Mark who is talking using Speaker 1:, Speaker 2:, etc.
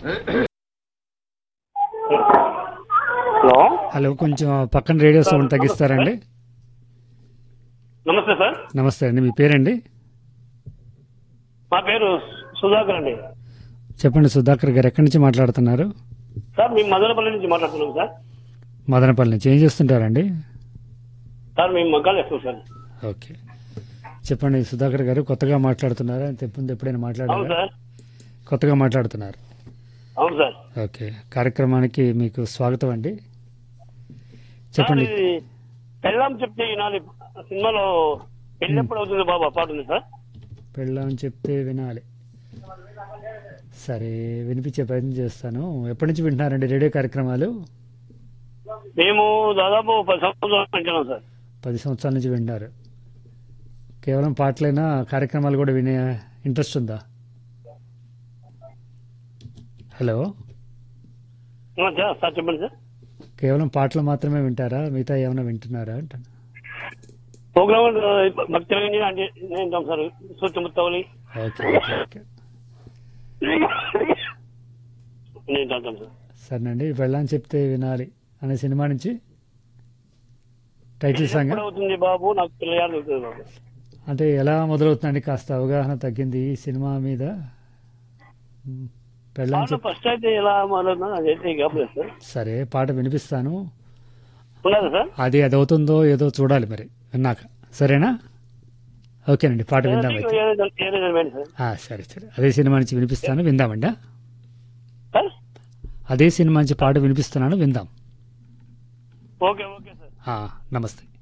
Speaker 1: Hello
Speaker 2: hello కొంచెం పక్కన radio sound తగ్గిస్తారండి
Speaker 1: నమస్తే సార్
Speaker 2: నమస్తే అండి మీ పేరండి
Speaker 1: మా పేరు సుధాకర్ అండి
Speaker 2: చెప్పండి సుధాకర్ గారు ఎక్కడి నుంచి మాట్లాడుతున్నారు
Speaker 1: సార్ మేము మదనపల్లి నుంచి మాట్లాడుతున్నాం సార్
Speaker 2: మదనపల్లి నుంచి ఏం చేస్తుంటారండి
Speaker 1: సార్ మేము మగ్గాలు వేస్తాం సార్
Speaker 2: ఓకే చెప్పండి సుధాకర్ గారు కొత్తగా మాట్లాడుతున్నారా ఇంతకుముందు ఎప్పుడైనా
Speaker 1: అవును
Speaker 2: మాట్లాడారా
Speaker 1: సార్
Speaker 2: కొత్తగా మాట్లాడుతున్నారు
Speaker 1: అవును సార్
Speaker 2: ఓకే కార్యక్రమానికి మీకు స్వాగతం అండి
Speaker 1: సార్
Speaker 2: చెప్పండి
Speaker 1: ఇది పెళ్ళాం చెప్తే ఈనాడు సినిమాలో పెళ్ళి ఎప్పుడు అవుతుంది బాబా పాట ఉంది సార్
Speaker 2: పెళ్ళామని చెప్తే వినాలి సరే వినిపించే ప్రయత్నం చేస్తాను ఎప్పటి నుంచి వింటున్నారండి రేడియో కార్యక్రమాలు
Speaker 1: మేము దాదాపు పది సంవత్సరాలు పెంచాం సార్
Speaker 2: పది సంవత్సరాల నుంచి వింటున్నారు కేవలం పాటలైనా కార్యక్రమాలు కూడా వినే ఇంట్రెస్ట్ ఉందా హలో
Speaker 1: ఆ, సార్ సార్ చెప్పండి సార్
Speaker 2: కేవలం పాటలు మాత్రమే వింటారా మిగతా ఏమైనా వింటున్నారా అంటాను
Speaker 1: ప్రోగ్రామ్ భక్తి రంగంజలి అంటే ఏంటాం సార్ సూత్యముత్తవలి
Speaker 2: ఓకే ఓకే ఓకే
Speaker 1: ఏంటాం సార్
Speaker 2: సరేనండి వెళ్ళని చెప్తే వినాలి అనే సినిమా నుంచి టైటిల్ సాంగ్
Speaker 1: ఎప్పుడు అవుతుంది బాబు నాకు పిల్లలు అవుతుంది బాబు
Speaker 2: అంటే ఎలా మొదలవుతుందండి కాస్త అవగాహన తగ్గింది ఈ సినిమా మీద మ్, పెళ్ళాం
Speaker 1: పాట
Speaker 2: చెప్
Speaker 1: ఫస్ట్ అయితే ఎలా మొదలవుతుందో అదైతే గమలేదు సార్
Speaker 2: సరే పాట వినిపిస్తాను
Speaker 1: ఉన్నదా సార్
Speaker 2: అది అది అవుతుందో ఏదో చూడాలి మరి విన్నాక సరేనా ఓకేనండి పాట విందాం అయితే
Speaker 1: ఏదైనా ఏదైనా వేయండి సార్
Speaker 2: ఆ, సరే సరే అదే సినిమా నుంచి వినిపిస్తాను విందామండి ఆ?
Speaker 1: సార్
Speaker 2: అదే సినిమా నుంచి పాట వినిపిస్తున్నాను విందాం
Speaker 1: ఓకే ఓకే సార్
Speaker 2: ఆ, నమస్తే